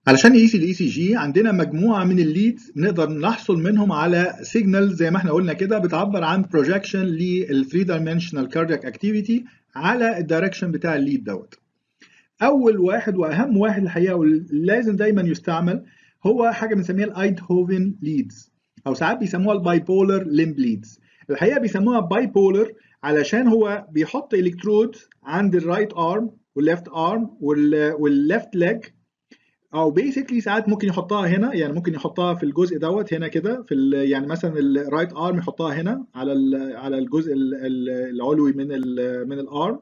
علشان نقيس الاي سي جي عندنا مجموعه من الليدز نقدر نحصل منهم على سيجنال زي ما احنا قلنا كده بتعبر عن بروجكشن لل 3 دايمنشنال كاردياك اكتيفيتي على الدايركشن بتاع الليد دوت. اول واحد واهم واحد الحقيقه ولازم دايما يستعمل هو حاجه بنسميها الايدهوفن ليدز او ساعات بيسموها الباي بولر ليمب ليدز. الحقيقه بيسموها باي بولر علشان هو بيحط الكترود عند الرايت ارم والليفت ارم والليفت ليج او بيسكلي ساعات ممكن يحطها هنا يعني ممكن يحطها في الجزء دوت هنا كده في يعني مثلا الرايت ارم يحطها هنا على على الجزء العلوي من ال من الارم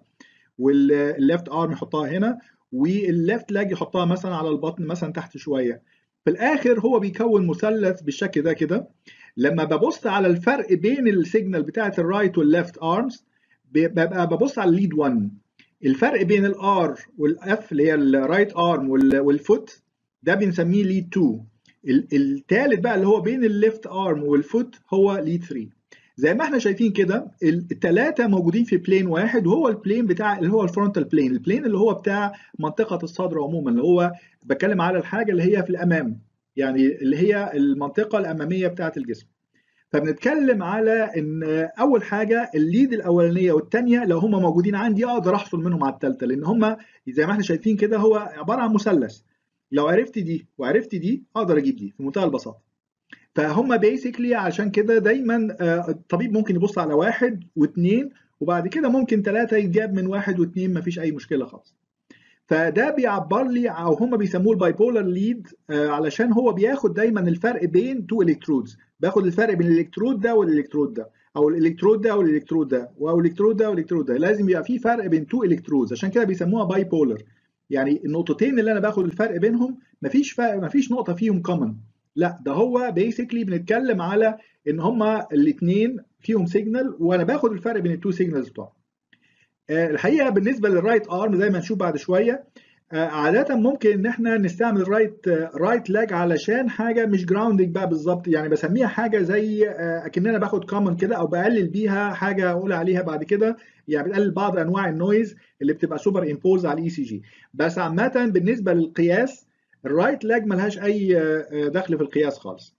والليفت ارم يحطها هنا والليفت لاج يحطها مثلا على البطن مثلا تحت شويه في الاخر هو بيكون مثلث بالشكل ده كده لما ببص على الفرق بين السيجنال بتاعه الرايت والليفت ارمز ببقى ببص على الليد 1 الفرق بين الار والاف اللي هي الرايت ارم والفوت ده بنسميه ليد 2 الثالث بقى اللي هو بين الليفت ارم والفوت هو ليد 3 زي ما احنا شايفين كده الثلاثه موجودين في بلين واحد وهو البلين بتاع اللي هو الفرونتال بلين البلين اللي هو بتاع منطقه الصدر عموما اللي هو بتكلم على الحاجه اللي هي في الامام يعني اللي هي المنطقه الاماميه بتاعه الجسم فبنتكلم على ان اول حاجه الليد الاولانيه والثانيه لو هم موجودين عندي اقدر احصل منهم على الثالثه لان هم زي ما احنا شايفين كده هو عباره عن مثلث لو عرفت دي وعرفت دي اقدر اجيب دي في منتهى البساطه فهم بيسكلي عشان كده دايما الطبيب ممكن يبص على واحد واثنين وبعد كده ممكن ثلاثه يتجاب من واحد واثنين مفيش اي مشكله خالص فده بيعبر لي او هم بيسموه الباي بولر ليد علشان هو بياخد دايما الفرق بين تو الكترودز باخد الفرق بين الالكترود ده والالكترود ده او الالكترود ده والالكترود ده او الالكترود ده والالكترود ده لازم يبقى في فرق بين تو الكترودز عشان كده بيسموها باي بولر يعني النقطتين اللي انا باخد الفرق بينهم مفيش فرق مفيش نقطه فيهم كومن لا ده هو بيسكلي بنتكلم على ان هما الاثنين فيهم سيجنال وانا باخد الفرق بين التو سيجنالز بتوعهم الحقيقه بالنسبه للرايت ارم زي ما نشوف بعد شويه عاده ممكن ان احنا نستعمل رايت رايت لاج علشان حاجه مش جراوندنج بقى بالظبط يعني بسميها حاجه زي اكننا باخد كومن كده او بقلل بيها حاجه اقول عليها بعد كده يعني بتقلل بعض انواع النويز اللي بتبقى سوبر امبوز على الاي سي جي بس عامه بالنسبه للقياس الرايت لاج ملهاش اي دخل في القياس خالص